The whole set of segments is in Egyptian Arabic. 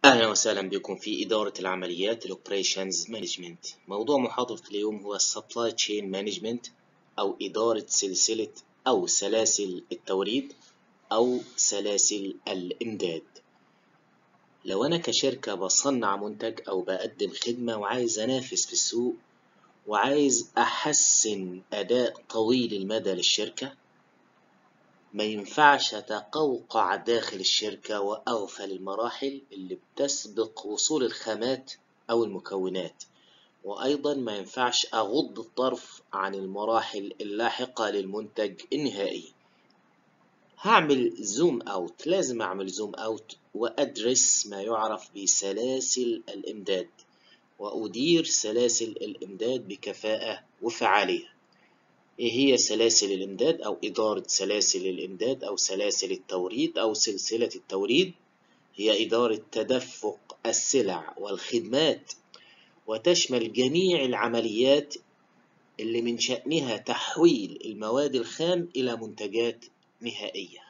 أهلا وسهلا بكم في إدارة العمليات ال Operations Management موضوع محاضرة اليوم هو Supply Chain Management أو إدارة سلسلة أو سلاسل التوريد أو سلاسل الإمداد لو أنا كشركة بصنع منتج أو بقدم خدمة وعايز أنافس في السوق وعايز أحسن أداء طويل المدى للشركة ما ينفعش أتقوقع داخل الشركة وأغفل المراحل اللي بتسبق وصول الخامات أو المكونات وأيضا ما ينفعش أغض الطرف عن المراحل اللاحقة للمنتج النهائي هعمل زوم أوت لازم أعمل زوم أوت وأدرس ما يعرف بسلاسل الإمداد وأدير سلاسل الإمداد بكفاءة وفعالية إيه هي سلاسل الإمداد أو إدارة سلاسل الإمداد أو سلاسل التوريد أو سلسلة التوريد هي إدارة تدفق السلع والخدمات وتشمل جميع العمليات اللي من شأنها تحويل المواد الخام إلى منتجات نهائية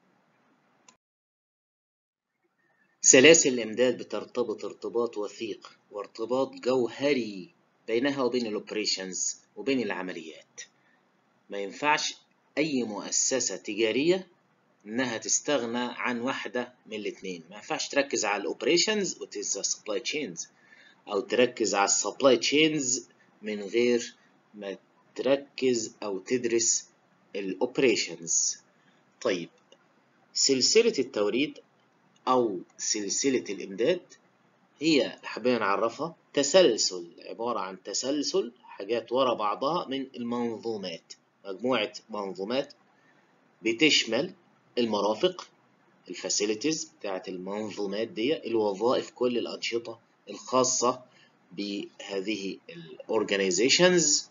سلاسل الإمداد بترتبط ارتباط وثيق وارتباط جوهري بينها وبين الأوبريشنز وبين العمليات ما ينفعش أي مؤسسة تجارية إنها تستغنى عن واحدة من الاتنين ما ينفعش تركز على الأوبريشنز وتنسى السبلاي تشينز أو تركز على السبلاي تشينز من غير ما تركز أو تدرس الأوبريشنز طيب سلسلة التوريد أو سلسلة الإمداد هي حابين نعرفها تسلسل عبارة عن تسلسل حاجات ورا بعضها من المنظومات مجموعة منظومات بتشمل المرافق الفاسيلتيز بتاعت المنظومات دي الوظائف كل الأنشطة الخاصة بهذه الأورجانيزيشنز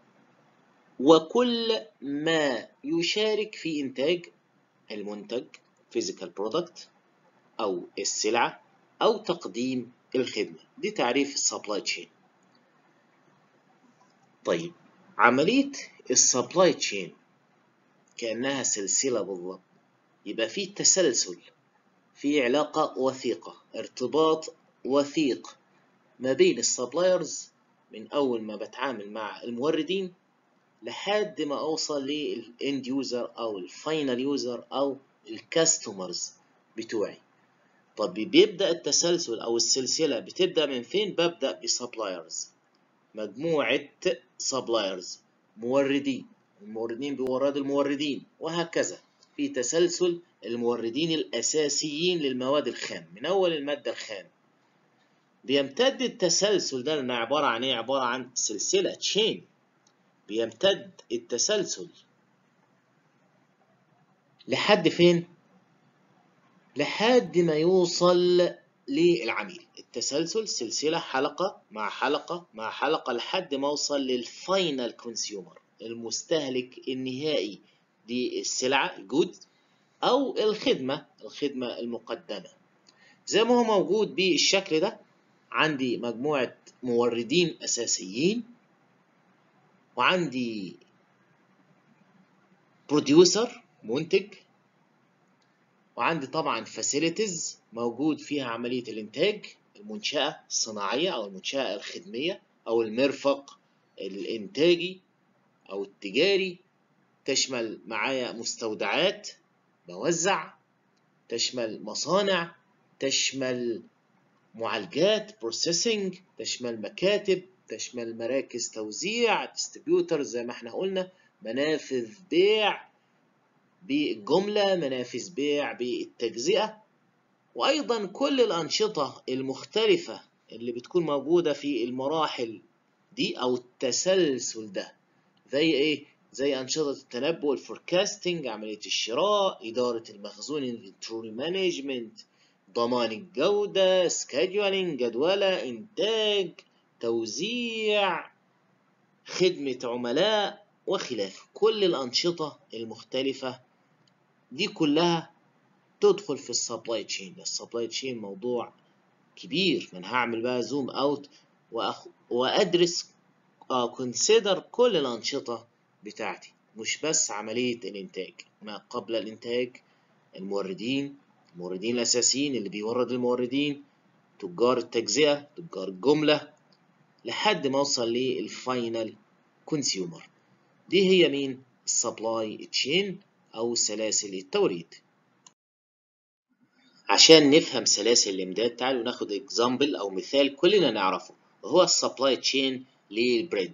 وكل ما يشارك في إنتاج المنتج physical product أو السلعة أو تقديم الخدمة دي تعريف السبلاي تشين طيب عملية السبلاي تشين كأنها سلسلة بالضبط يبقى في تسلسل في علاقة وثيقة ارتباط وثيق ما بين السبلايرز من أول ما بتعامل مع الموردين لحد ما أوصل للإند يوزر أو الفاينل يوزر أو الكاستمرز بتوعي طب بيبدأ التسلسل أو السلسلة بتبدأ من فين؟ ببدأ بسبلايرز مجموعة سبلايرز موردين الموردين بيوردوا الموردين وهكذا في تسلسل الموردين الأساسيين للمواد الخام من أول المادة الخام بيمتد التسلسل ده لأنه عبارة عن إيه؟ عبارة عن سلسلة تشين بيمتد التسلسل لحد فين؟ لحد ما يوصل للعميل التسلسل سلسلة حلقة مع حلقة مع حلقة لحد ما أوصل للفاينل كونسيومر المستهلك النهائي للسلعة الجود أو الخدمة الخدمة المقدمة زي ما هو موجود بالشكل ده عندي مجموعة موردين أساسيين وعندي بروديوسر منتج وعندي طبعا فاسيلتيز موجود فيها عملية الإنتاج المنشأة الصناعية أو المنشأة الخدمية أو المرفق الإنتاجي أو التجاري تشمل معايا مستودعات بوزع تشمل مصانع تشمل معالجات بروسيسنج تشمل مكاتب تشمل مراكز توزيع ديستريبيوتر زي ما احنا قلنا منافذ بيع بالجملة منافذ بيع بالتجزئة وأيضا كل الأنشطة المختلفة اللي بتكون موجودة في المراحل دي أو التسلسل ده زي إيه؟ زي أنشطة التنبؤ الفوركاستنج عملية الشراء إدارة المخزون انفنتوري مانجمنت ضمان الجودة سكادجولينج جدولة إنتاج توزيع خدمة عملاء وخلافه كل الأنشطة المختلفة دي كلها تدخل في السبلاي تشين السبلاي تشين موضوع كبير من هعمل بقى زوم اوت وأخ... وادرس كونسيدر كل الانشطه بتاعتي مش بس عمليه الانتاج ما قبل الانتاج الموردين الموردين الاساسيين اللي بيورد الموردين تجار التجزئة تجار الجملة لحد ما اوصل للفاينل كونسيومر دي هي مين السبلاي تشين او سلاسل التوريد عشان نفهم سلاسل الامداد تعالوا ناخد اكزامبل او مثال كلنا نعرفه وهو السبلاي تشين للبريد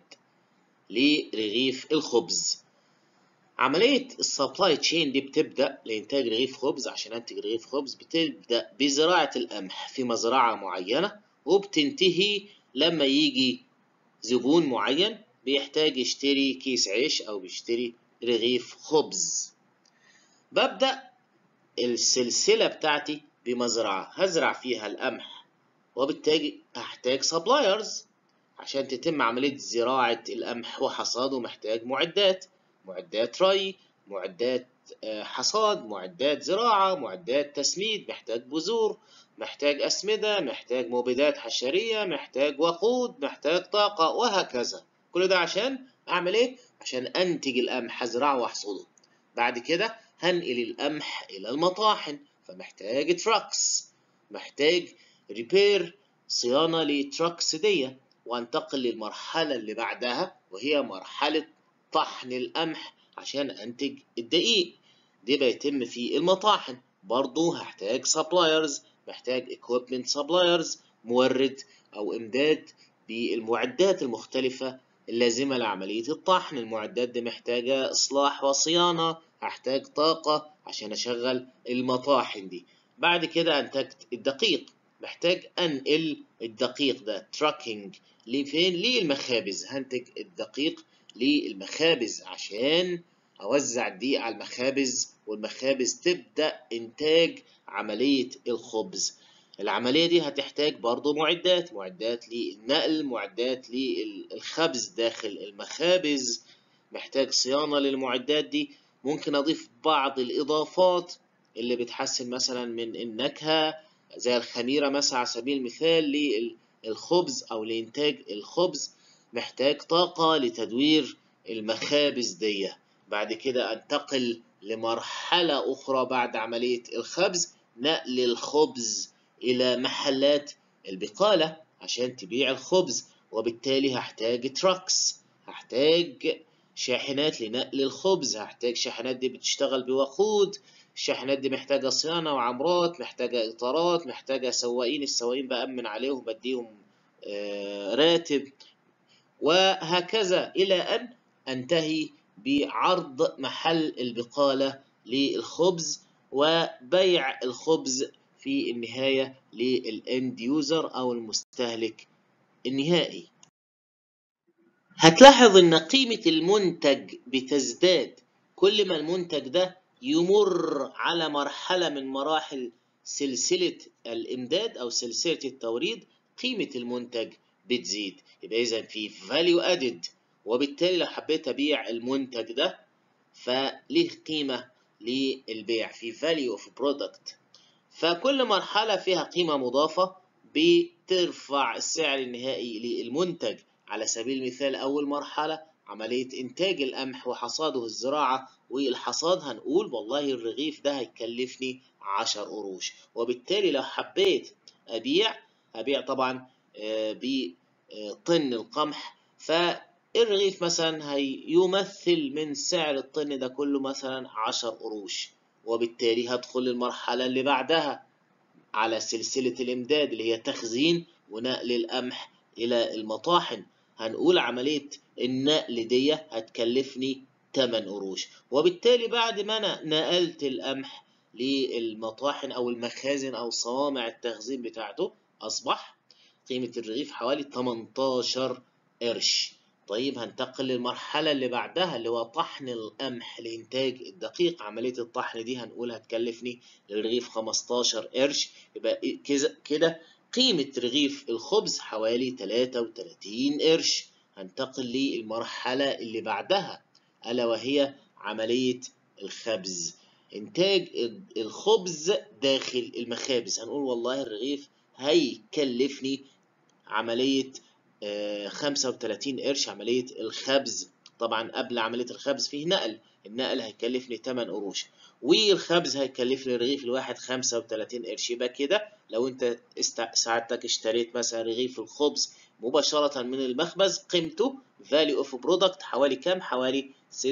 لرغيف الخبز عملية السبلاي تشين دي بتبدأ لإنتاج رغيف خبز عشان أنتج رغيف خبز بتبدأ بزراعة القمح في مزرعة معينة وبتنتهي لما يجي زبون معين بيحتاج يشتري كيس عيش أو بيشتري رغيف خبز ببدأ السلسلة بتاعتي بمزرعة هزرع فيها القمح وبالتالي هحتاج سبلايرز عشان تتم عملية زراعة القمح وحصاده محتاج معدات معدات ري معدات حصاد معدات زراعة معدات تسميد محتاج بذور محتاج أسمدة محتاج مبيدات حشرية محتاج وقود محتاج طاقة وهكذا كل ده عشان أعمل إيه؟ عشان أنتج القمح أزرعه وأحصده بعد كده هنقل القمح إلى المطاحن فمحتاج تراكس محتاج ريبير صيانة لتراكس دي وانتقل للمرحلة اللي بعدها وهي مرحلة طحن القمح عشان أنتج الدقيق دي بيتم في المطاحن برضو هحتاج سبلايرز محتاج equipment سبلايرز مورد أو إمداد بالمعدات المختلفة اللازمة لعملية الطحن المعدات دي محتاجة إصلاح وصيانة هحتاج طاقة عشان أشغل المطاحن دي بعد كده أنتجت الدقيق محتاج أنقل الدقيق ده تراكنج لفين للمخابز هنتج الدقيق للمخابز عشان أوزع الدقيق على المخابز والمخابز تبدأ إنتاج عملية الخبز العملية دي هتحتاج برضو معدات معدات للنقل معدات للخبز داخل المخابز محتاج صيانة للمعدات دي ممكن أضيف بعض الإضافات اللي بتحسن مثلا من النكهة زي الخميرة مثلا على سبيل المثال للخبز أو لإنتاج الخبز محتاج طاقة لتدوير المخابز دي بعد كده أنتقل لمرحلة أخرى بعد عملية الخبز نقل الخبز إلى محلات البقالة عشان تبيع الخبز وبالتالي هحتاج تراكس هحتاج شاحنات لنقل الخبز هحتاج شاحنات دي بتشتغل بوقود الشاحنات دي محتاجة صيانة وعمرات محتاجة إطارات محتاجة سواقين السواقين بأمن عليهم بديهم راتب وهكذا إلى أن أنتهي بعرض محل البقالة للخبز وبيع الخبز في النهاية للإند يوزر أو المستهلك النهائي هتلاحظ إن قيمة المنتج بتزداد كل ما المنتج ده يمر على مرحلة من مراحل سلسلة الإمداد أو سلسلة التوريد قيمة المنتج بتزيد يبقى إذا في value added وبالتالي لو حبيت أبيع المنتج ده فليه قيمة للبيع في value of product فكل مرحلة فيها قيمة مضافة بترفع السعر النهائي للمنتج على سبيل المثال أول مرحلة عملية إنتاج القمح وحصاده الزراعة والحصاد هنقول والله الرغيف ده هيكلفني 10 قروش وبالتالي لو حبيت أبيع أبيع طبعا بطن القمح فالرغيف مثلا هيمثل من سعر الطن ده كله مثلا 10 قروش وبالتالي هدخل المرحلة اللي بعدها على سلسلة الإمداد اللي هي تخزين ونقل القمح إلى المطاحن هنقول عملية النقل دي هتكلفني 8 قروش وبالتالي بعد ما أنا نقلت القمح للمطاحن أو المخازن أو صوامع التخزين بتاعته أصبح قيمة الرغيف حوالي 18 قرش طيب هنتقل للمرحلة اللي بعدها اللي هو طحن القمح لإنتاج الدقيق عملية الطحن دي هنقول هتكلفني للرغيف 15 قرش يبقى كده قيمة رغيف الخبز حوالي 33 قرش هنتقل للمرحلة اللي بعدها ألا وهي عملية الخبز إنتاج الخبز داخل المخابز هنقول والله الرغيف هيكلفني عملية 35 قرش عملية الخبز طبعا قبل عملية الخبز فيه نقل النقل هيكلفني 8 قروش والخبز هيكلفني الرغيف الواحد 35 قرش يبقى كده لو انت است... سعادتك اشتريت مثلا رغيف الخبز مباشرة من المخبز قيمته value of product حوالي كام؟ حوالي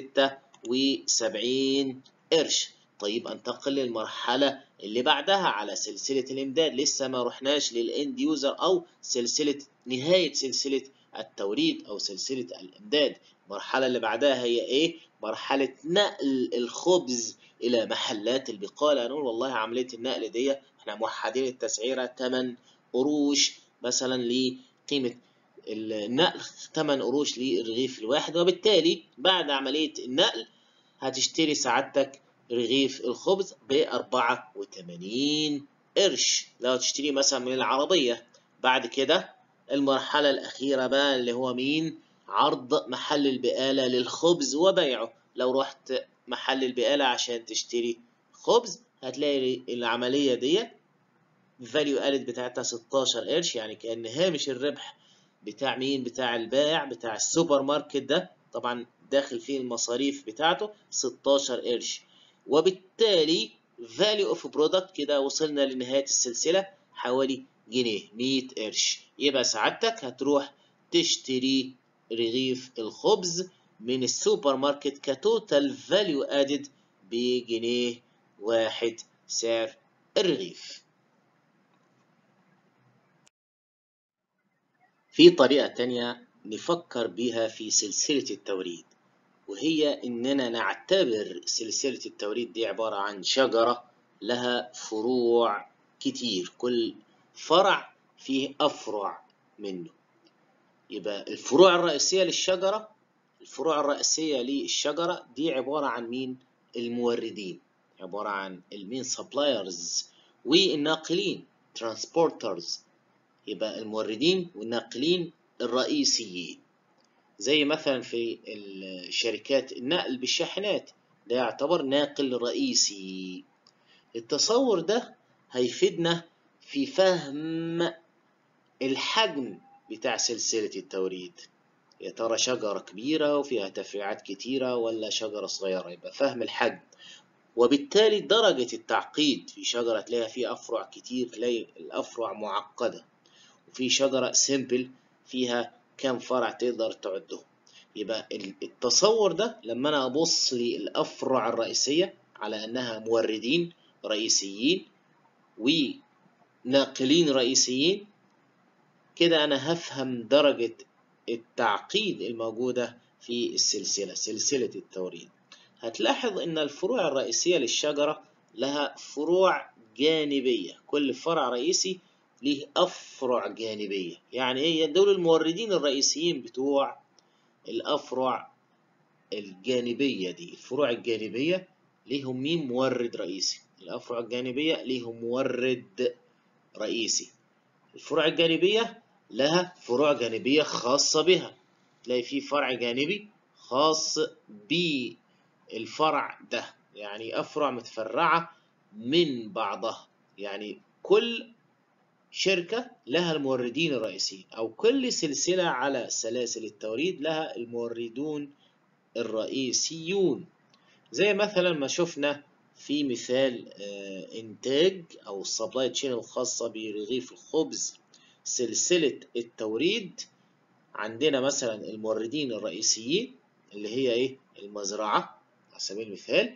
76 قرش طيب انتقل للمرحلة اللي بعدها على سلسلة الإمداد لسه ما رحناش للإند يوزر أو سلسلة نهاية سلسلة التوريد أو سلسلة الإمداد المرحلة اللي بعدها هي إيه؟ مرحلة نقل الخبز إلى محلات البقالة نقول والله عملية النقل دي إحنا موحدين التسعيرة 8 قروش مثلا لقيمة النقل 8 قروش للرغيف الواحد وبالتالي بعد عملية النقل هتشتري سعادتك رغيف الخبز ب 84 قرش لو تشتري مثلا من العربية بعد كده المرحلة الأخيرة بقى اللي هو مين؟ عرض محل البقالة للخبز وبيعه لو رحت محل البقالة عشان تشتري خبز هتلاقي العملية دي الفاليو ادد بتاعتها 16 قرش يعني كأن هامش الربح بتاع مين بتاع البائع بتاع السوبر ماركت ده طبعا داخل فيه المصاريف بتاعته 16 قرش وبالتالي value of product كده وصلنا لنهاية السلسلة حوالي جنيه 100 قرش يبقى سعادتك هتروح تشتري رغيف الخبز من السوبر ماركت كتوتال فاليو ادد بجنيه واحد سعر الرغيف في طريقة تانية نفكر بيها في سلسلة التوريد وهي إننا نعتبر سلسلة التوريد دي عبارة عن شجرة لها فروع كتير كل فرع فيه أفرع منه يبقى الفروع الرئيسية للشجرة الفروع الرئيسية للشجرة دي عبارة عن مين؟ الموردين عبارة عن المين سبلايرز والناقلين ترانسبورترز يبقى الموردين والناقلين الرئيسيين زي مثلا في الشركات النقل بالشاحنات ده يعتبر ناقل رئيسي التصور ده هيفيدنا في فهم الحجم بتاع سلسلة التوريد يا ترى شجرة كبيرة وفيها تفريعات كتيرة ولا شجرة صغيرة يبقى فهم الحجم وبالتالي درجة التعقيد في شجرة تلاقيها فيها أفرع كتير تلاقي الأفرع معقدة وفي شجرة سيمبل فيها كام فرع تقدر تعدهم يبقى التصور ده لما أنا أبص للأفرع الرئيسية على أنها موردين رئيسيين وناقلين رئيسيين كده أنا هفهم درجة التعقيد الموجودة في السلسلة سلسلة التوريد هتلاحظ أن الفروع الرئيسية للشجرة لها فروع جانبية كل فرع رئيسي ليه أفرع جانبية يعني إيه دول الموردين الرئيسيين بتوع الأفرع الجانبية دي الفروع الجانبية ليهم مين مورد رئيسي الأفرع الجانبية ليهم مورد رئيسي الفروع الجانبية لها فروع جانبية خاصة بها تلاقي في فرع جانبي خاص بالفرع ده يعني أفرع متفرعة من بعضها يعني كل شركة لها الموردين الرئيسيين أو كل سلسلة على سلاسل التوريد لها الموردون الرئيسيون زي مثلا ما شفنا في مثال إنتاج أو السبلاي تشين الخاصة برغيف الخبز سلسلة التوريد عندنا مثلا الموردين الرئيسيين اللي هي إيه المزرعة على سبيل المثال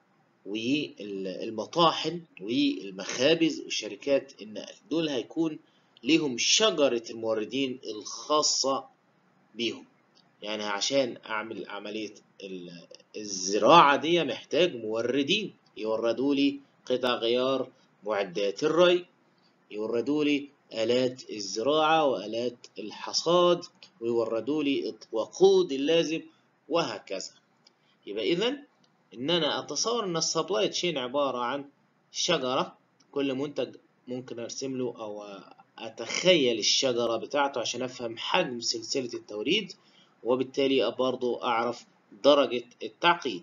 والمطاحن والمخابز وشركات النقل دول هيكون ليهم شجرة الموردين الخاصة بيهم يعني عشان أعمل عملية الزراعة دي محتاج موردين يوردوا لي قطع غيار معدات الري يوردوا لي آلات الزراعة وآلات الحصاد ويوردوا لي وقود اللازم وهكذا يبقى إذا إن أنا أتصور إن السبلاي تشين عبارة عن شجرة كل منتج ممكن أرسم له أو أتخيل الشجرة بتاعته عشان أفهم حجم سلسلة التوريد وبالتالي برضو أعرف درجة التعقيد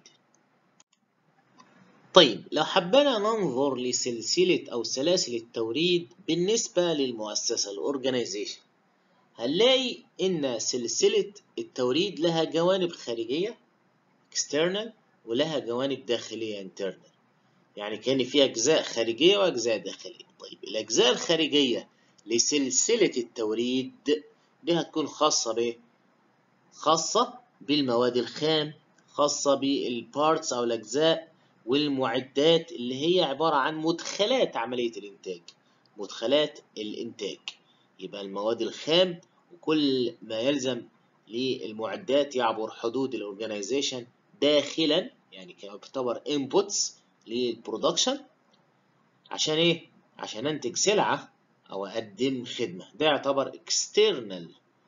طيب لو حبينا ننظر لسلسلة أو سلاسل التوريد بالنسبة للمؤسسة الأورجانيزيشن هنلاقي إن سلسلة التوريد لها جوانب خارجية external ولها جوانب داخلية internal يعني كان في أجزاء خارجية وأجزاء داخلية طيب الأجزاء الخارجية لسلسلة التوريد دي هتكون خاصة ب خاصة بالمواد الخام خاصة بالبارتس أو الأجزاء والمعدات اللي هي عبارة عن مدخلات عملية الإنتاج مدخلات الإنتاج يبقى المواد الخام وكل ما يلزم للمعدات يعبر حدود الأورجنايزيشن داخلا يعني يعتبر انبوتس للبرودكشن عشان ايه؟ عشان انتج سلعة او اقدم خدمة ده يعتبر اكسترنال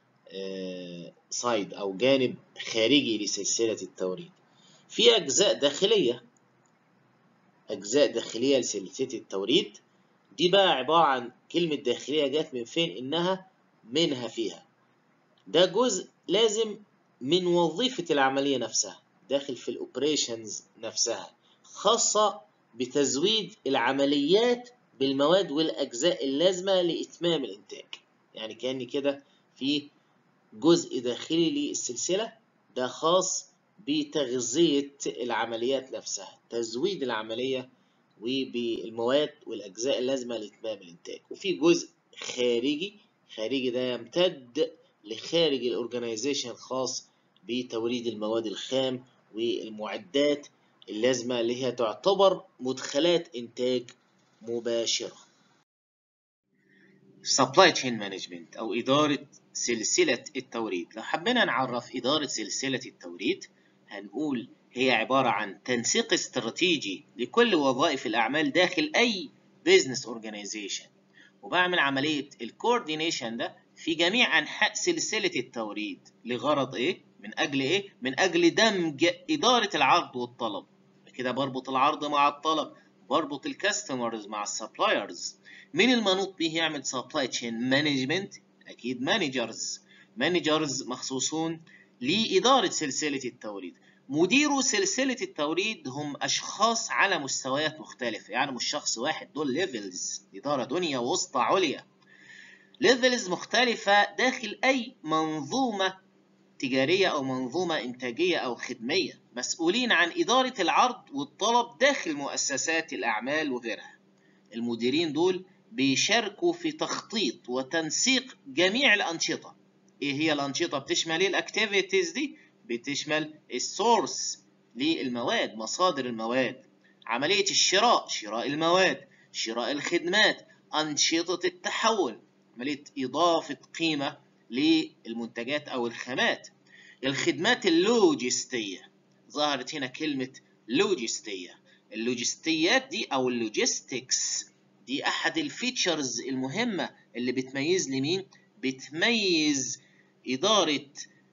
سايد او جانب خارجي لسلسلة التوريد في اجزاء داخلية اجزاء داخلية لسلسلة التوريد دي بقى عبارة عن كلمة داخلية جت من فين انها منها فيها ده جزء لازم من وظيفة العملية نفسها داخل في الاوبريشنز نفسها خاصة بتزويد العمليات بالمواد والأجزاء اللازمة لإتمام الإنتاج يعني كأن كده في جزء داخلي للسلسلة ده خاص بتغذية العمليات نفسها تزويد العملية وبالمواد والأجزاء اللازمة لإتمام الإنتاج وفي جزء خارجي خارجي ده يمتد لخارج الأورجنايزيشن خاص بتوريد المواد الخام والمعدات اللازمة اللي هي تعتبر مدخلات إنتاج مباشرة. Supply Chain Management أو إدارة سلسلة التوريد. لو حبينا نعرف إدارة سلسلة التوريد هنقول هي عبارة عن تنسيق استراتيجي لكل وظائف الأعمال داخل أي business organization وبعمل عملية الكوردينيشن ده في جميع أنحاء سلسلة التوريد لغرض إيه؟ من أجل إيه؟ من أجل دمج إدارة العرض والطلب كده بربط العرض مع الطلب بربط الكاستمرز مع السبلايرز مين المنوط به يعمل سبلاي تشين مانجمنت اكيد مانجرز مانجرز مخصوصون لاداره سلسله التوريد مديرو سلسله التوريد هم اشخاص على مستويات مختلفه يعني مش شخص واحد دول ليفلز اداره دنيا وسطى عليا ليفلز مختلفه داخل اي منظومه تجاريه او منظومه انتاجيه او خدميه مسؤولين عن إدارة العرض والطلب داخل مؤسسات الأعمال وغيرها المديرين دول بيشاركوا في تخطيط وتنسيق جميع الأنشطة إيه هي الأنشطة بتشمل إيه الأكتيفيتيز دي بتشمل السورس للمواد مصادر المواد عملية الشراء شراء المواد شراء الخدمات أنشطة التحول عملية إضافة قيمة للمنتجات أو الخامات الخدمات اللوجستية ظهرت هنا كلمة لوجستية اللوجستيات دي أو اللوجيستكس دي أحد الفيتشرز المهمة اللي بتميز لي مين؟ بتميز إدارة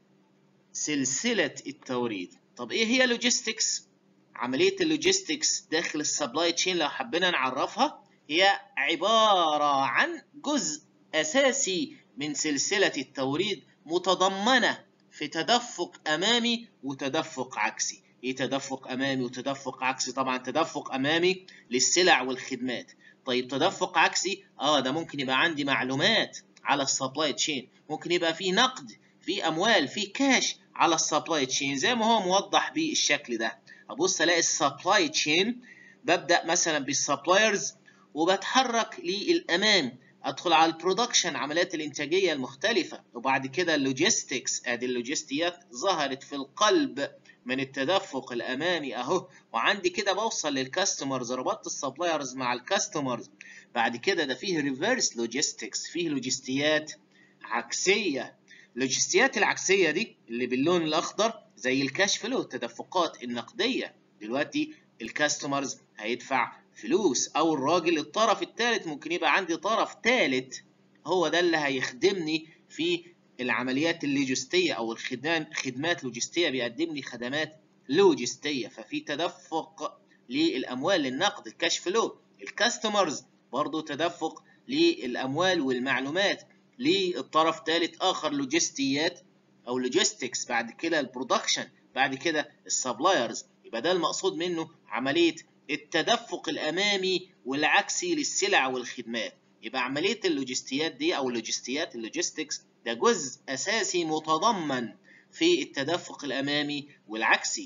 سلسلة التوريد طب إيه هي لوجيستكس؟ عملية اللوجيستكس داخل السبلاي تشين لو حبينا نعرفها هي عبارة عن جزء أساسي من سلسلة التوريد متضمنة في تدفق امامي وتدفق عكسي ايه تدفق امامي وتدفق عكسي طبعا تدفق امامي للسلع والخدمات طيب تدفق عكسي اه ده ممكن يبقى عندي معلومات على السبلاي تشين ممكن يبقى في نقد في اموال في كاش على السبلاي تشين زي ما هو موضح بالشكل ده ابص الاقي السبلاي تشين ببدا مثلا بالسبلايرز وبتحرك للامام ادخل على البرودكشن عمليات الانتاجيه المختلفه وبعد كده اللوجيستكس ادي اللوجستيات ظهرت في القلب من التدفق الامامي اهو وعندي كده بوصل للكاستمرز ربطت السبلايرز مع الكاستمرز بعد كده ده فيه ريفرس لوجيستكس فيه لوجستيات عكسيه اللوجستيات العكسيه دي اللي باللون الاخضر زي الكاش فلو التدفقات النقديه دلوقتي الكاستمرز هيدفع فلوس او الراجل الطرف الثالث ممكن يبقى عندي طرف ثالث هو ده اللي هيخدمني في العمليات اللوجستيه او الخدمات خدمات لوجستيه بيقدم لي خدمات لوجستيه ففي تدفق للاموال للنقد الكاش فلو الكاستمرز برضو تدفق للاموال والمعلومات للطرف ثالث اخر لوجستيات او لوجيستكس بعد كده البرودكشن بعد كده السبلايرز يبقى ده المقصود منه عمليه التدفق الامامي والعكسي للسلع والخدمات يبقى عمليه اللوجستيات دي او اللوجستيات اللوجيستكس ده جزء اساسي متضمن في التدفق الامامي والعكسي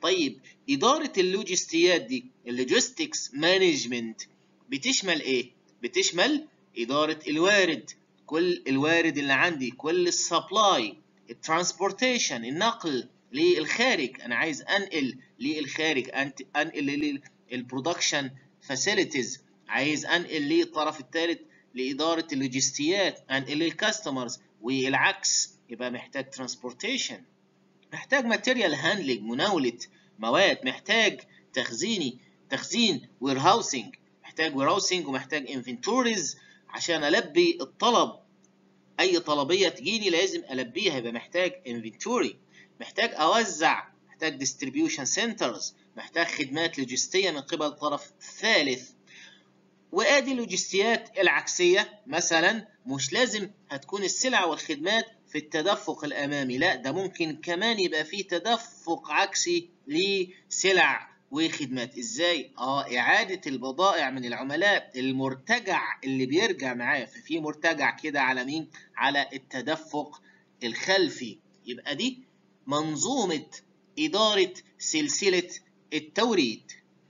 طيب إدارة اللوجستيات دي اللوجيستكس مانجمنت بتشمل إيه؟ بتشمل إدارة الوارد كل الوارد اللي عندي كل السبلاي الترانسبورتيشن النقل للخارج أنا عايز أنقل للخارج أنقل للبرودكشن فاسيلتيز عايز أنقل للطرف الثالث لإدارة اللوجستيات أنقل للكاستمرز والعكس يبقى محتاج ترانسبورتيشن محتاج ماتيريال هاندلنج مناولة مواد محتاج تخزيني تخزين وير هاوسنج محتاج وير هاوسنج ومحتاج انفنتوريز عشان البي الطلب اي طلبيه تجيني لازم البيها يبقى محتاج انفنتوري محتاج اوزع محتاج ديستريبيوشن سنترز محتاج خدمات لوجستيه من قبل طرف ثالث وادي اللوجستيات العكسيه مثلا مش لازم هتكون السلع والخدمات في التدفق الامامي لا ده ممكن كمان يبقى فيه تدفق عكسي لسلع وخدمات ازاي اه اعاده البضائع من العملاء المرتجع اللي بيرجع معاه ففي مرتجع كده على مين على التدفق الخلفي يبقى دي منظومه اداره سلسله التوريد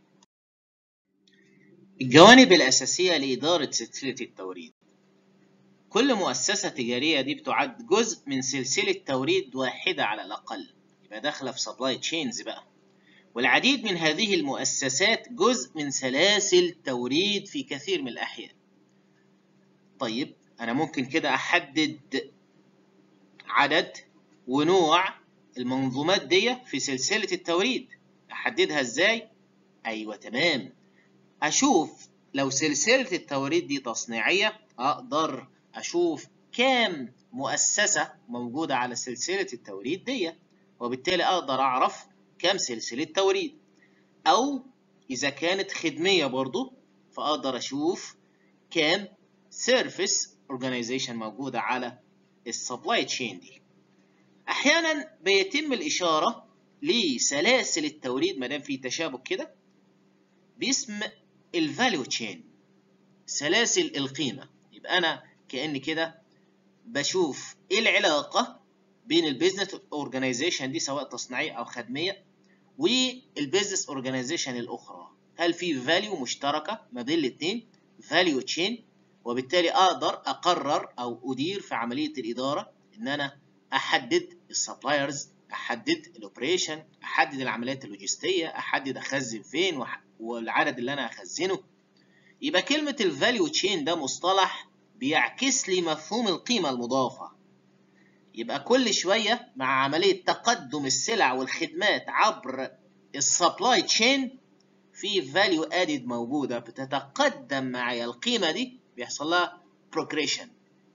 الجوانب الاساسيه لاداره سلسله التوريد كل مؤسسة تجارية دي بتعد جزء من سلسلة توريد واحدة على الأقل يبقى داخلة في سبلاي تشينز بقى والعديد من هذه المؤسسات جزء من سلاسل توريد في كثير من الأحيان طيب أنا ممكن كده أحدد عدد ونوع المنظومات دي في سلسلة التوريد أحددها إزاي؟ أيوة تمام أشوف لو سلسلة التوريد دي تصنيعية أقدر أشوف كام مؤسسة موجودة على سلسلة التوريد دي وبالتالي أقدر أعرف كام سلسلة توريد أو إذا كانت خدمية برضو فأقدر أشوف كام سيرفيس اورجانيزيشن موجودة على السبلاي تشين دي أحيانا بيتم الإشارة لسلاسل التوريد ما دام في تشابك كده باسم الفاليو تشين سلاسل القيمة يبقى أنا كأني كده بشوف إيه العلاقة بين البيزنس اورجانيزيشن دي سواء تصنيعية أو خدمية والبيزنس اورجانيزيشن الأخرى هل في فاليو مشتركة ما بين الاثنين فاليو تشين وبالتالي أقدر أقرر أو أدير في عملية الإدارة إن أنا أحدد السبلايرز أحدد الأوبريشن أحدد العمليات اللوجستية أحدد أخزن فين والعدد اللي أنا أخزنه يبقى كلمة الفاليو تشين ده مصطلح بيعكس لي مفهوم القيمة المضافة يبقى كل شوية مع عملية تقدم السلع والخدمات عبر السبلاي تشين في فاليو ادد موجودة بتتقدم معايا القيمة دي بيحصل لها بروجريشن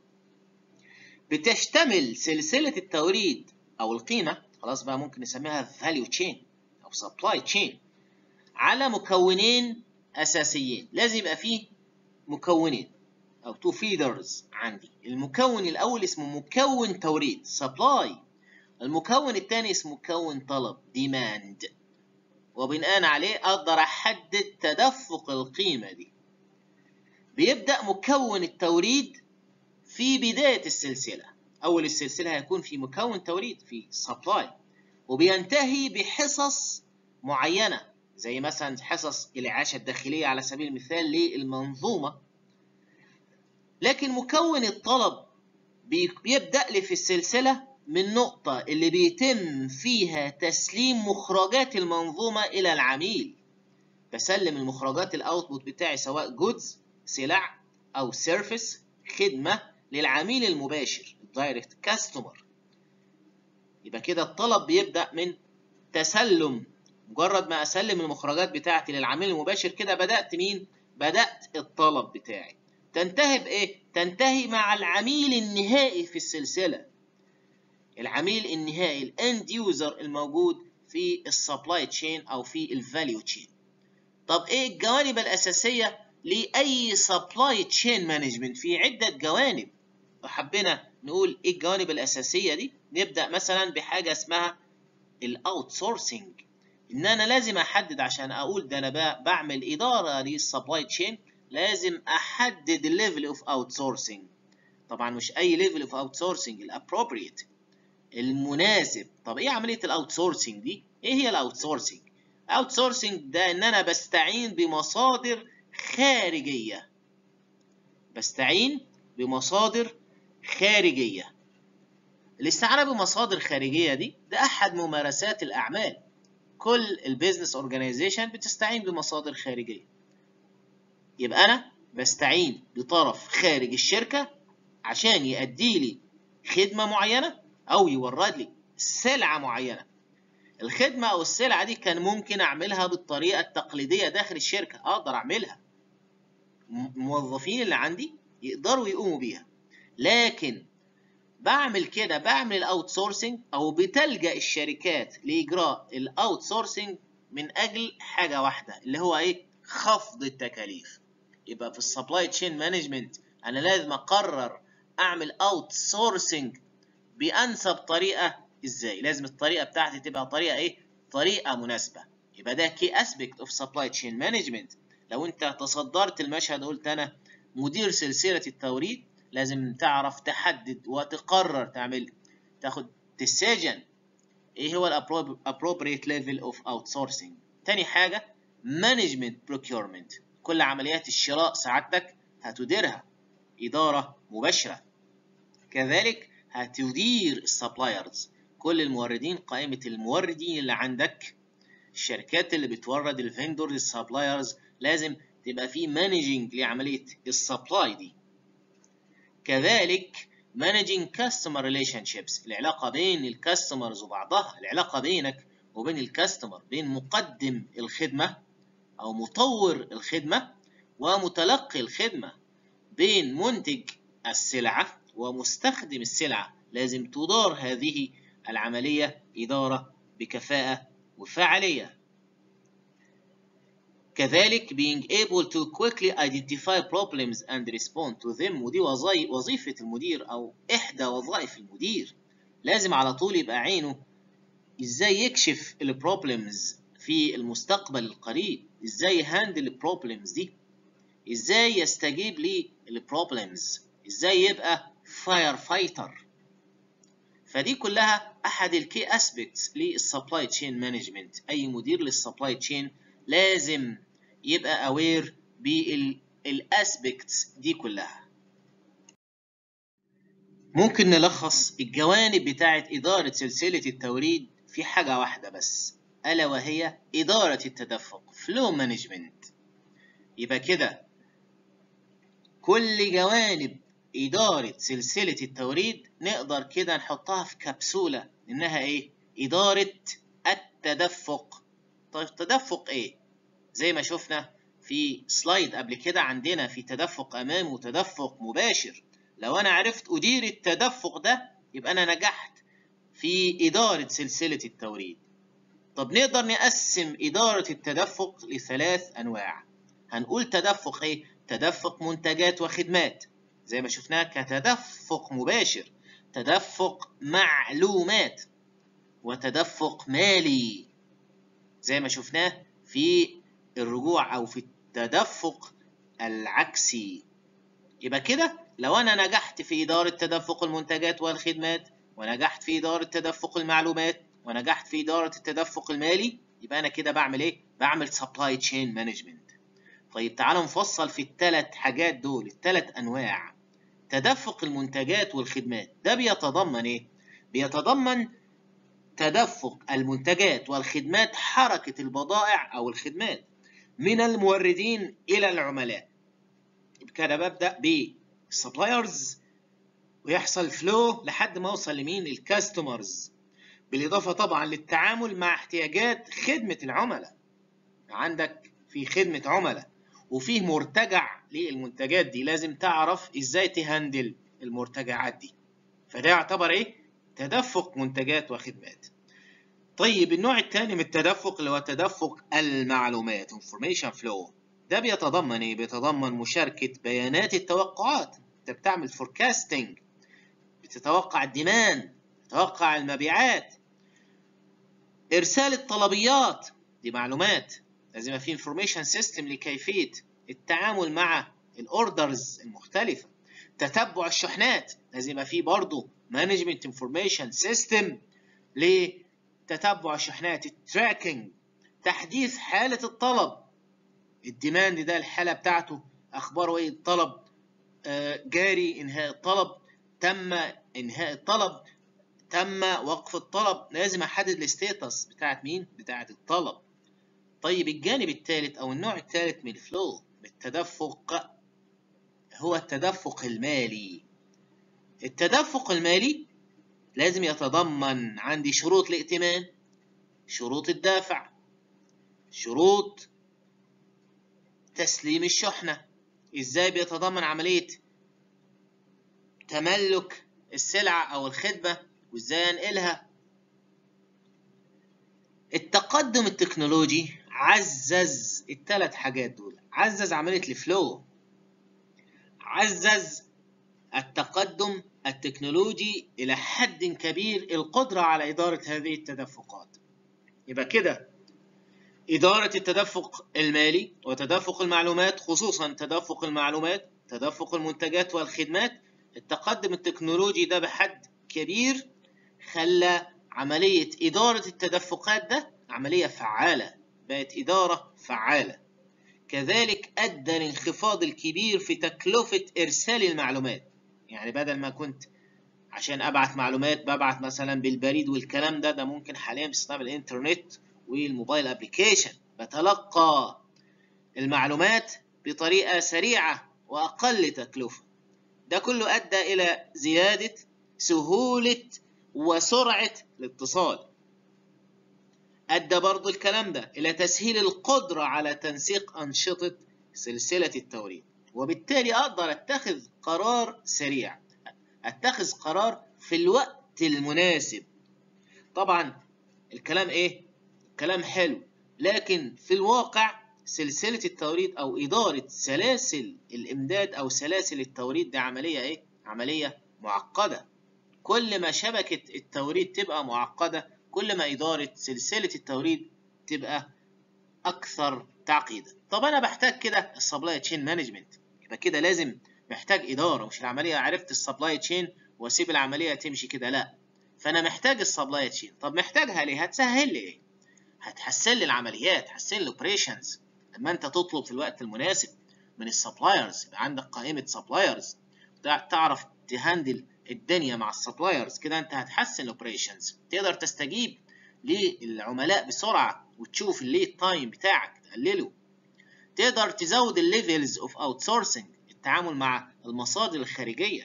بتشتمل سلسلة التوريد أو القيمة خلاص بقى ممكن نسميها فاليو تشين أو سبلاي تشين على مكونين أساسيين لازم يبقى فيه مكونين أو تو فيدرز عندي المكون الأول اسمه مكون توريد سبلاي المكون الثاني اسمه مكون طلب ديماند وبناء عليه أقدر أحدد تدفق القيمة دي بيبدأ مكون التوريد في بداية السلسلة أول السلسلة هيكون في مكون توريد في سبلاي وبينتهي بحصص معينة زي مثلا حصص الإعاشة الداخلية على سبيل المثال للمنظومة لكن مكون الطلب بيبدأ لي في السلسلة من نقطة اللي بيتم فيها تسليم مخرجات المنظومة إلى العميل بسلم المخرجات الأوتبوت بتاعي سواء جودز سلع أو سيرفيس خدمة للعميل المباشر الدايركت كاستمر يبقى كده الطلب بيبدأ من تسلم مجرد ما أسلم المخرجات بتاعتي للعميل المباشر كده بدأت مين؟ بدأت الطلب بتاعي تنتهي بإيه؟ تنتهي مع العميل النهائي في السلسلة العميل النهائي الاند يوزر الموجود في السبلاي تشين أو في الفاليو تشين طب إيه الجوانب الأساسية لأي سبلاي تشين مانجمنت في عدة جوانب وحبينا نقول إيه الجوانب الأساسية دي نبدأ مثلا بحاجة اسمها الاوت سورسنج ان انا لازم احدد عشان اقول ده انا بعمل اداره للسبلاي تشين لازم احدد الليفل اوف اوت سورسنج طبعا مش اي ليفل اوف اوت سورسنج الابروبريت المناسب طب ايه عمليه الاوت سورسنج دي ايه هي الاوت سورسنج اوت سورسنج ده ان انا بستعين بمصادر خارجيه بستعين بمصادر خارجيه الاستعانه بمصادر خارجيه دي ده احد ممارسات الاعمال كل البيزنس اورجانيزيشن بتستعين بمصادر خارجيه يبقى انا بستعين بطرف خارج الشركه عشان يؤدي لي خدمه معينه او يورد لي سلعه معينه الخدمه او السلعه دي كان ممكن اعملها بالطريقه التقليديه داخل الشركه اقدر اعملها الموظفين اللي عندي يقدروا يقوموا بيها لكن بعمل كده بعمل الاوت سورسنج او بتلجا الشركات لاجراء الاوت سورسنج من اجل حاجه واحده اللي هو ايه خفض التكاليف يبقى في السبلاي تشين مانجمنت انا لازم اقرر اعمل اوت سورسنج بانسب طريقه ازاي لازم الطريقه بتاعتي تبقى طريقه ايه طريقه مناسبه يبقى ده كي اسبكت اوف سبلاي تشين مانجمنت لو انت تصدرت المشهد قلت انا مدير سلسله التوريد لازم تعرف تحدد وتقرر تعمل تاخد decision ايه هو ال appropriate level of outsourcing تاني حاجة management procurement كل عمليات الشراء سعادتك هتديرها إدارة مباشرة كذلك هتدير السبلايرز كل الموردين قائمة الموردين اللي عندك الشركات اللي بتورد الفندورز السبلايرز لازم تبقى في مانجنج لعملية السبلاي دي كذلك managing customer relationships العلاقة بين الكاستمرز وبعضها العلاقة بينك وبين الكاستمر بين مقدم الخدمة أو مطور الخدمة ومتلقي الخدمة بين منتج السلعة ومستخدم السلعة لازم تدار هذه العملية إدارة بكفاءة وفعالية كذلك being able to quickly identify problems and respond to them ودي وظيفة المدير أو إحدى وظائف المدير لازم على طول يبقى عينه إزاي يكشف البروبلمز في المستقبل القريب إزاي يهندل البروبلمز دي إزاي يستجيب للبروبلمز إزاي يبقى فاير فايتر فدي كلها أحد الكي أسبكتس للسبلاي تشين مانجمنت أي مدير للسبلاي تشين لازم يبقى اوير بالاسبكتس دي كلها ممكن نلخص الجوانب بتاعه اداره سلسله التوريد في حاجه واحده بس الا وهي اداره التدفق فلو مانجمنت يبقى كده كل جوانب اداره سلسله التوريد نقدر كده نحطها في كبسوله انها ايه اداره التدفق طيب تدفق ايه زي ما شفنا في سلايد قبل كده عندنا في تدفق امامي وتدفق مباشر لو انا عرفت ادير التدفق ده يبقى انا نجحت في اداره سلسله التوريد طب نقدر نقسم اداره التدفق لثلاث انواع هنقول تدفق ايه تدفق منتجات وخدمات زي ما شفناها كتدفق مباشر تدفق معلومات وتدفق مالي زي ما شفناه في الرجوع او في التدفق العكسي يبقى كده لو انا نجحت في اداره تدفق المنتجات والخدمات ونجحت في اداره تدفق المعلومات ونجحت في اداره التدفق المالي يبقى انا كده بعمل ايه بعمل سبلاي تشين مانجمنت طيب تعالوا نفصل في الثلاث حاجات دول الثلاث انواع تدفق المنتجات والخدمات ده بيتضمن ايه بيتضمن تدفق المنتجات والخدمات حركة البضائع أو الخدمات من الموردين إلى العملاء كده ببدأ بالسبلايرز ويحصل فلو لحد ما أوصل لمين للكاستمرز بالإضافة طبعا للتعامل مع احتياجات خدمة العملاء عندك في خدمة عملاء وفيه مرتجع للمنتجات دي لازم تعرف ازاي تهندل المرتجعات دي فده يعتبر ايه تدفق منتجات وخدمات طيب النوع الثاني من التدفق اللي هو تدفق المعلومات information flow ده بيتضمن ايه بيتضمن مشاركة بيانات التوقعات انت بتعمل فوركاستنج بتتوقع الديمان تتوقع المبيعات ارسال الطلبيات دي معلومات لازم في انفورميشن سيستم لكيفية التعامل مع الاوردرز المختلفة تتبع الشحنات لازم يبقى فيه برضه مانجمنت انفورميشن سيستم لتتبع شحنات التراكنج تحديث حالة الطلب الديماند ده الحالة بتاعته أخباره إيه الطلب آه جاري إنهاء الطلب تم إنهاء الطلب تم وقف الطلب لازم أحدد الستيتس بتاعت مين؟ بتاعت الطلب طيب الجانب الثالث أو النوع الثالث من الفلو التدفق هو التدفق المالي التدفق المالي لازم يتضمن عندي شروط الائتمان شروط الدافع شروط تسليم الشحنة ازاي بيتضمن عملية تملك السلعة او الخدمة وازاي انقلها التقدم التكنولوجي عزز الثلاث حاجات دول عزز عملية الفلو عزز التقدم التكنولوجي إلى حد كبير القدرة على إدارة هذه التدفقات يبقى كده إدارة التدفق المالي وتدفق المعلومات خصوصا تدفق المعلومات تدفق المنتجات والخدمات التقدم التكنولوجي ده بحد كبير خلى عملية إدارة التدفقات ده عملية فعالة بقت إدارة فعالة كذلك أدى الانخفاض الكبير في تكلفة إرسال المعلومات يعني بدل ما كنت عشان أبعت معلومات ببعت مثلا بالبريد والكلام ده ده ممكن حاليا باستخدام الإنترنت والموبايل أبليكيشن بتلقى المعلومات بطريقة سريعة وأقل تكلفة ده كله أدى إلى زيادة سهولة وسرعة الاتصال أدى برضو الكلام ده إلى تسهيل القدرة على تنسيق أنشطة سلسلة التوريد وبالتالي أقدر أتخذ قرار سريع أتخذ قرار في الوقت المناسب طبعا الكلام إيه؟ كلام حلو لكن في الواقع سلسلة التوريد أو إدارة سلاسل الإمداد أو سلاسل التوريد دي عملية إيه؟ عملية معقدة كل ما شبكة التوريد تبقى معقدة كل ما إدارة سلسلة التوريد تبقى أكثر تعقيدا طب أنا بحتاج كده السبلاي تشين مانجمنت يبقى كده لازم محتاج إدارة مش العملية عرفت السبلاي تشين وأسيب العملية تمشي كده لا فأنا محتاج السبلاي تشين طب محتاجها ليه؟ هتسهل لي إيه؟ هتحسن لي العمليات هتحسن لي الاوبريشنز لما انت تطلب في الوقت المناسب من السبلايرز يبقى عندك قائمه سبلايرز تعرف تهندل الدنيا مع السبلايرز كده انت هتحسن الاوبريشنز تقدر تستجيب للعملاء بسرعه وتشوف الليد تايم بتاعك تقلله تقدر تزود الليفلز اوف اوت سورسنج التعامل مع المصادر الخارجيه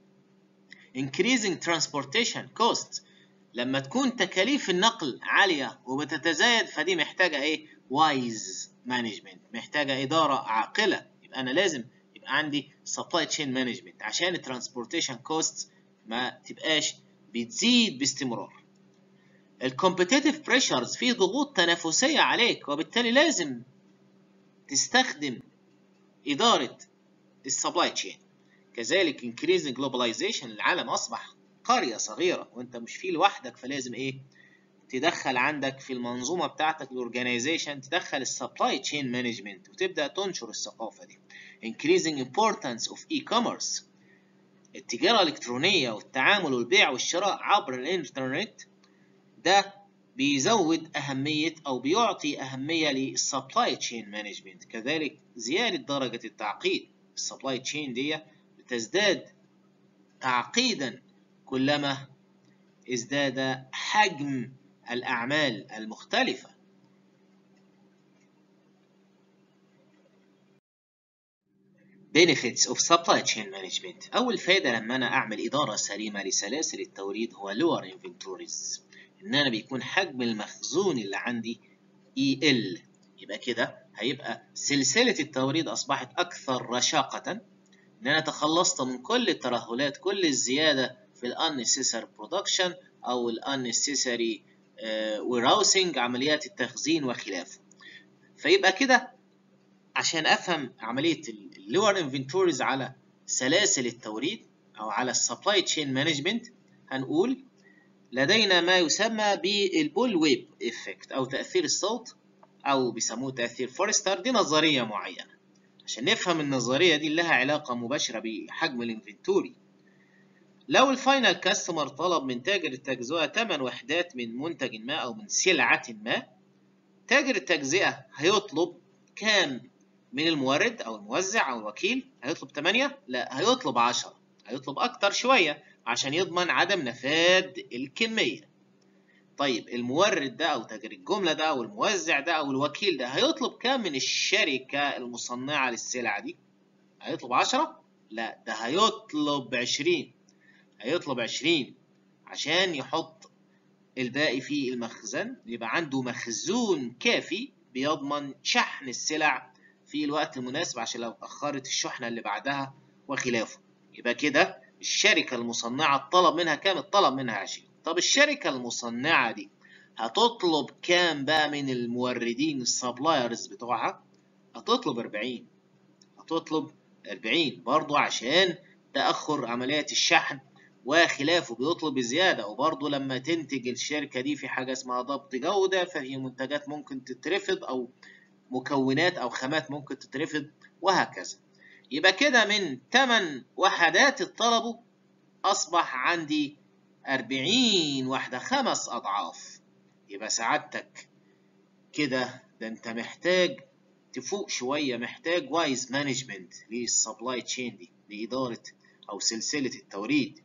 increasing transportation cost لما تكون تكاليف النقل عالية وبتتزايد فدي محتاجة ايه؟ وايز مانجمنت محتاجة إدارة عاقلة يبقى أنا لازم يبقى عندي سبلاي تشين مانجمنت عشان الترانسبورتيشن كوست ما تبقاش بتزيد باستمرار. الكومبيتيتيف بريشرز فيه ضغوط تنافسية عليك وبالتالي لازم تستخدم إدارة السبلاي تشين. كذلك increasing globalization العالم أصبح قرية صغيرة وانت مش فيه لوحدك فلازم ايه تدخل عندك في المنظومة بتاعتك الاورجانيزيشن تدخل السبلاي تشين مانجمنت وتبدأ تنشر الثقافة دي increasing importance of e-commerce التجارة الإلكترونية والتعامل والبيع والشراء عبر الإنترنت ده بيزود أهمية أو بيعطي أهمية للسبلاي تشين مانجمنت كذلك زيادة درجة التعقيد السبلاي تشين دي بتزداد تعقيدا كلما ازداد حجم الأعمال المختلفة Benefits of Supply Chain Management أول فايدة لما أنا أعمل إدارة سليمة لسلاسل التوريد هو Lower Inventories إن أنا بيكون حجم المخزون اللي عندي EL يبقى كده هيبقى سلسلة التوريد أصبحت أكثر رشاقة إن أنا تخلصت من كل الترهلات كل الزيادة في ال unnecessary production أو ال unnecessary warehousing عمليات التخزين وخلافه فيبقى كده عشان أفهم عملية ال lower inventories على سلاسل التوريد أو على السبلاي تشين مانجمنت هنقول لدينا ما يسمى بالبول ويب إفكت أو تأثير الصوت أو بيسموه تأثير فورستر دي نظرية معينة عشان نفهم النظرية دي لها علاقة مباشرة بحجم الانفنتوري لو الفاينل كاستمر طلب من تاجر التجزئة 8 وحدات من منتج ما أو من سلعة ما تاجر التجزئة هيطلب كام من المورد أو الموزع أو الوكيل هيطلب 8 لا هيطلب 10 هيطلب أكتر شوية عشان يضمن عدم نفاد الكمية طيب المورد ده أو تاجر الجملة ده أو الموزع ده أو الوكيل ده هيطلب كام من الشركة المصنعة للسلعة دي هيطلب 10 لا ده هيطلب 20 هيطلب 20 عشان يحط الباقي في المخزن يبقى عنده مخزون كافي بيضمن شحن السلع في الوقت المناسب عشان لو اتأخرت الشحنة اللي بعدها وخلافه يبقى كده الشركة المصنعة الطلب منها كام؟ الطلب منها 20 طب الشركة المصنعة دي هتطلب كام بقى من الموردين السبلايرز بتوعها؟ هتطلب 40 هتطلب 40 برضو عشان تأخر عمليات الشحن وخلافه بيطلب زيادة وبرضه لما تنتج الشركة دي في حاجة اسمها ضبط جودة ففي منتجات ممكن تترفض أو مكونات أو خامات ممكن تترفض وهكذا يبقى كده من 8 وحدات الطلب أصبح عندي 40 وحدة خمس أضعاف يبقى سعادتك كده ده أنت محتاج تفوق شوية محتاج وايز مانجمنت للسبلاي تشين دي لإدارة أو سلسلة التوريد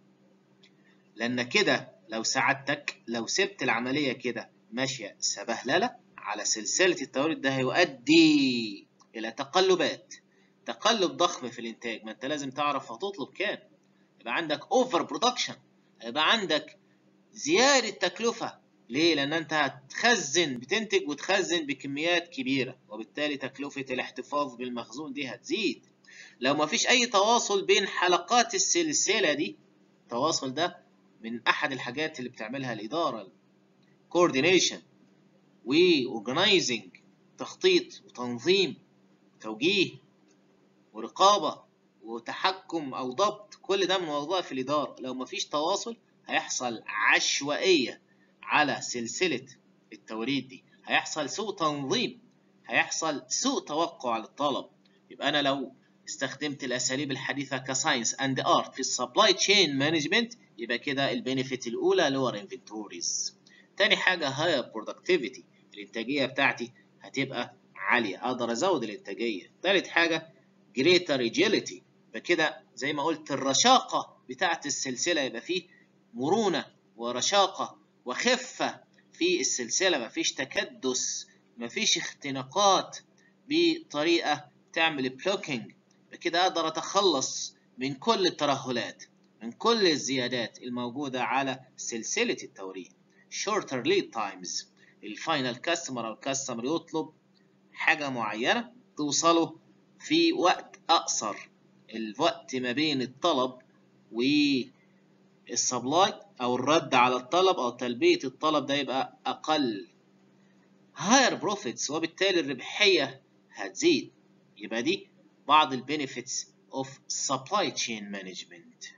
لأن كده لو سعادتك لو سبت العملية كده ماشية سبهللة على سلسلة التوريد ده هيؤدي إلى تقلبات تقلب ضخم في الإنتاج ما أنت لازم تعرف هتطلب كام يبقى عندك أوفر برودكشن هيبقى عندك زيادة تكلفة ليه؟ لأن أنت هتخزن بتنتج وتخزن بكميات كبيرة وبالتالي تكلفة الاحتفاظ بالمخزون دي هتزيد لو ما فيش أي تواصل بين حلقات السلسلة دي التواصل ده من أحد الحاجات اللي بتعملها الإدارة coordination و organizing تخطيط وتنظيم توجيه ورقابة وتحكم أو ضبط كل ده من وظائف الإدارة لو مفيش تواصل هيحصل عشوائية على سلسلة التوريد دي هيحصل سوء تنظيم هيحصل سوء توقع للطلب يبقى أنا لو استخدمت الأساليب الحديثة كساينس أند آرت في السبلاي تشين مانجمنت يبقى كده البينيفيت الأولى لور انفنتوريز تاني حاجة هاير برودكتيفيتي الإنتاجية بتاعتي هتبقى عالية أقدر أزود الإنتاجية تالت حاجة greater agility يبقى كده زي ما قلت الرشاقة بتاعت السلسلة يبقى فيه مرونة ورشاقة وخفة في السلسلة مفيش تكدس مفيش اختناقات بطريقة تعمل بلوكينج بكده أقدر أتخلص من كل الترهلات من كل الزيادات الموجودة على سلسلة التوريد shorter lead times الفاينل كاستمر أو الكاستمر يطلب حاجة معينة توصله في وقت أقصر الوقت ما بين الطلب والسبلاي أو الرد على الطلب أو تلبية الطلب ده يبقى أقل higher profits وبالتالي الربحية هتزيد يبقى دي بعض البينيفيتس of supply chain management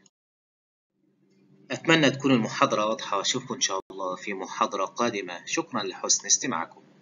أتمنى تكون المحاضرة واضحة وأشوفكم إن شاء الله في محاضرة قادمة شكرا لحسن استماعكم